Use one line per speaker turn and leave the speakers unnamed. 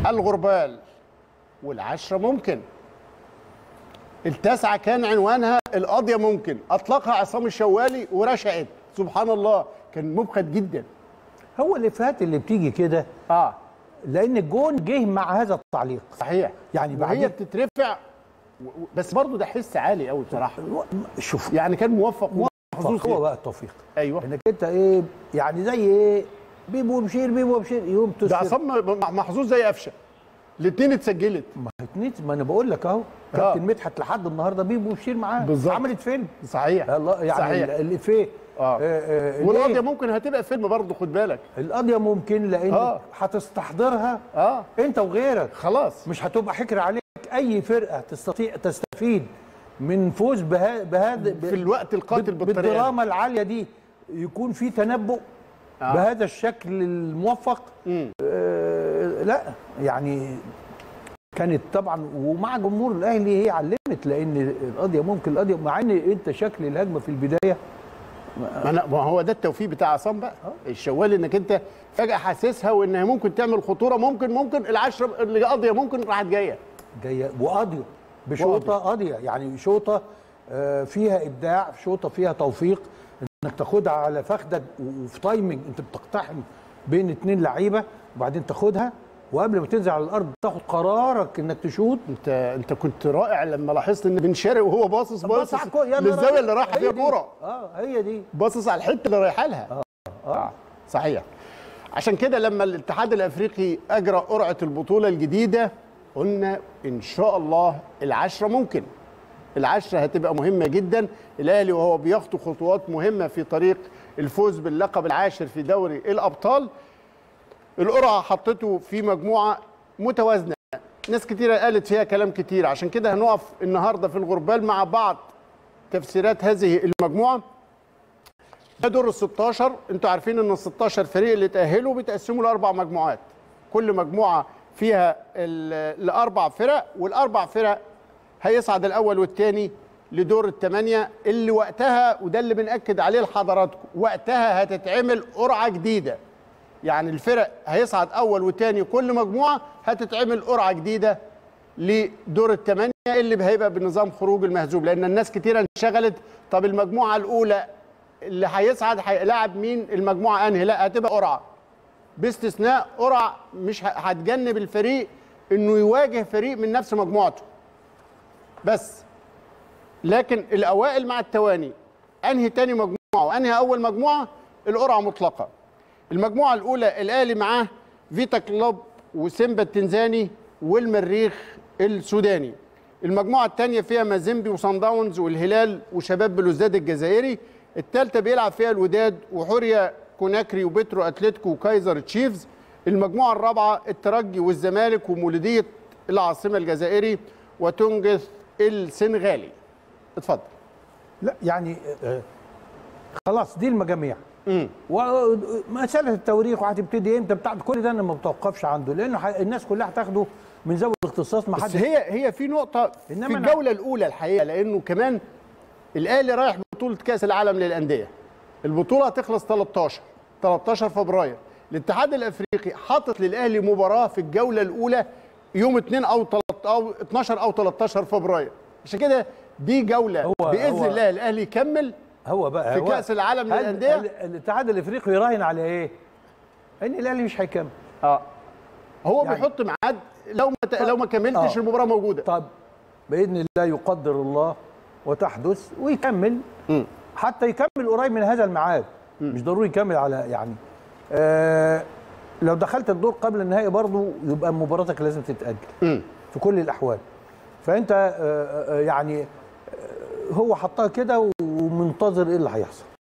الغربال والعشرة ممكن التاسعة كان عنوانها القضية ممكن أطلقها عصام الشوالي ورشقت سبحان الله كان مبخت جدا
هو الافيهات اللي بتيجي كده
اه
لان الجون جه مع هذا التعليق
صحيح
يعني
وهي
بعدين
بتترفع و- و- بس برضه ده حس عالي قوي بصراحة
شوف
يعني كان موفق محظوظ
هو
فيه.
بقى التوفيق
ايوه
انك انت ايه يعني زي ايه بيبو بشير بيبو بشير يوم
ده
تسكت
عصام م- محظوظ زي قفشه الاثنين اتسجلت
ما اتنيت ما انا بقول لك اهو كابتن مدحت لحد النهارده بيبو بشير معاه
بالظبط.
عملت فيلم
صحيح
الله يعني
صحيح
ال- الافيه
اه,
آه،
والقضيه
ليه؟
ممكن هتبقى فيلم برضه خد بالك
القضيه ممكن لان
آه.
هتستحضرها
اه
انت وغيرك
خلاص
مش هتبقى حكر عليك اي فرقه تستطيع تستفيد من فوز بها بهذا
في الوقت القاتل بالطريقه دي.
بالدراما العاليه دي يكون في تنبؤ
آه.
بهذا الشكل الموفق
مم.
آه لا يعني كانت طبعا ومع جمهور الاهلي هي علمت لان القضيه ممكن القضيه مع ان انت شكل الهجمه في البدايه
ما أنا ما هو ده التوفيق بتاع عصام بقى الشوال انك انت فجاه حاسسها وانها ممكن تعمل خطوره ممكن ممكن العشره اللي قاضيه ممكن راحت جايه
جايه وقاضيه بشوطه قاضيه يعني شوطه آه، فيها ابداع شوطه فيها توفيق انك تاخدها على فخدك وفي تايمنج انت بتقتحم بين اتنين لعيبه وبعدين تاخدها وقبل ما تنزل على الارض تاخد قرارك انك تشوط
انت انت كنت رائع لما لاحظت ان بن شرقي وهو باصص باصص
على الكورة. يا نهار
للزاويه
أبيض.
اللي رايحه
هي
فيها
دي.
كوره
اه هي دي
باصص على الحته اللي رايحه لها اه اه صحيح عشان كده لما الاتحاد الافريقي اجرى قرعه البطوله الجديده قلنا ان شاء الله العشره ممكن العشره هتبقى مهمه جدا الاهلي وهو بيخطو خطوات مهمه في طريق الفوز باللقب العاشر في دوري الابطال القرعه حطته في مجموعه متوازنه ناس كتيره قالت فيها كلام كتير عشان كده هنقف النهارده في الغربال مع بعض تفسيرات هذه المجموعه ده دور ال 16 انتوا عارفين ان ال 16 فريق اللي اتاهلوا بيتقسموا لاربع مجموعات كل مجموعه فيها ال- الاربع فرق والاربع فرق هيصعد الاول والثاني لدور الثمانيه اللي وقتها وده اللي بناكد عليه لحضراتكم وقتها هتتعمل قرعه جديده يعني الفرق هيصعد اول وثاني كل مجموعه هتتعمل قرعه جديده لدور الثمانيه اللي هيبقى بنظام خروج المهزوم لان الناس كتيره انشغلت طب المجموعه الاولى اللي هيصعد هيلاعب مين المجموعه انهي لا هتبقى قرعه باستثناء قرعه مش ه- هتجنب الفريق انه يواجه فريق من نفس مجموعته بس لكن الاوائل مع التواني انهي تاني مجموعه وانهي اول مجموعه القرعه مطلقه المجموعه الاولى الاهلي معاه فيتا كلوب وسيمبا التنزاني والمريخ السوداني المجموعه الثانيه فيها مازيمبي وصن داونز والهلال وشباب بلوزداد الجزائري الثالثه بيلعب فيها الوداد وحوريا كوناكري وبترو اتلتيكو وكايزر تشيفز المجموعه الرابعه الترجي والزمالك ومولوديه العاصمه الجزائري وتونجث السنغالي اتفضل
لا يعني آه، خلاص دي المجاميع
امم
ومساله التوريخ وهتبتدي امتى بتاع كل ده انا ما بتوقفش عنده لانه ح- الناس كلها هتاخده من ذوي الاختصاص ما
بس
حد
هي هي في نقطة في
إنما أنا-
الجولة الأولى الحقيقة لأنه كمان الأهلي رايح بطولة كأس العالم للأندية. البطولة هتخلص 13 13 فبراير. الاتحاد الأفريقي حاطط للأهلي مباراة في الجولة الأولى يوم 2 أو 13 أو 12 أو 13 فبراير. عشان كده دي جولة
هو-
بإذن
هو-
الله الأهلي يكمل
هو بقى
في
هو
كأس العالم
هل-
للأندية؟
هل الاتحاد الافريقي يراهن على ايه؟ ان الاهلي مش هيكمل
اه هو
يعني-
بيحط ميعاد لو ما ت- لو ما كملتش
آه.
المباراة موجودة.
طب باذن الله يقدر الله وتحدث ويكمل
مم.
حتى يكمل قريب من هذا الميعاد مش ضروري يكمل على يعني آه لو دخلت الدور قبل النهائي برضه يبقى مباراتك لازم تتاجل
مم.
في كل الاحوال فانت آه، آه، يعني آه، هو حطها كده ومنتظر ايه اللي هيحصل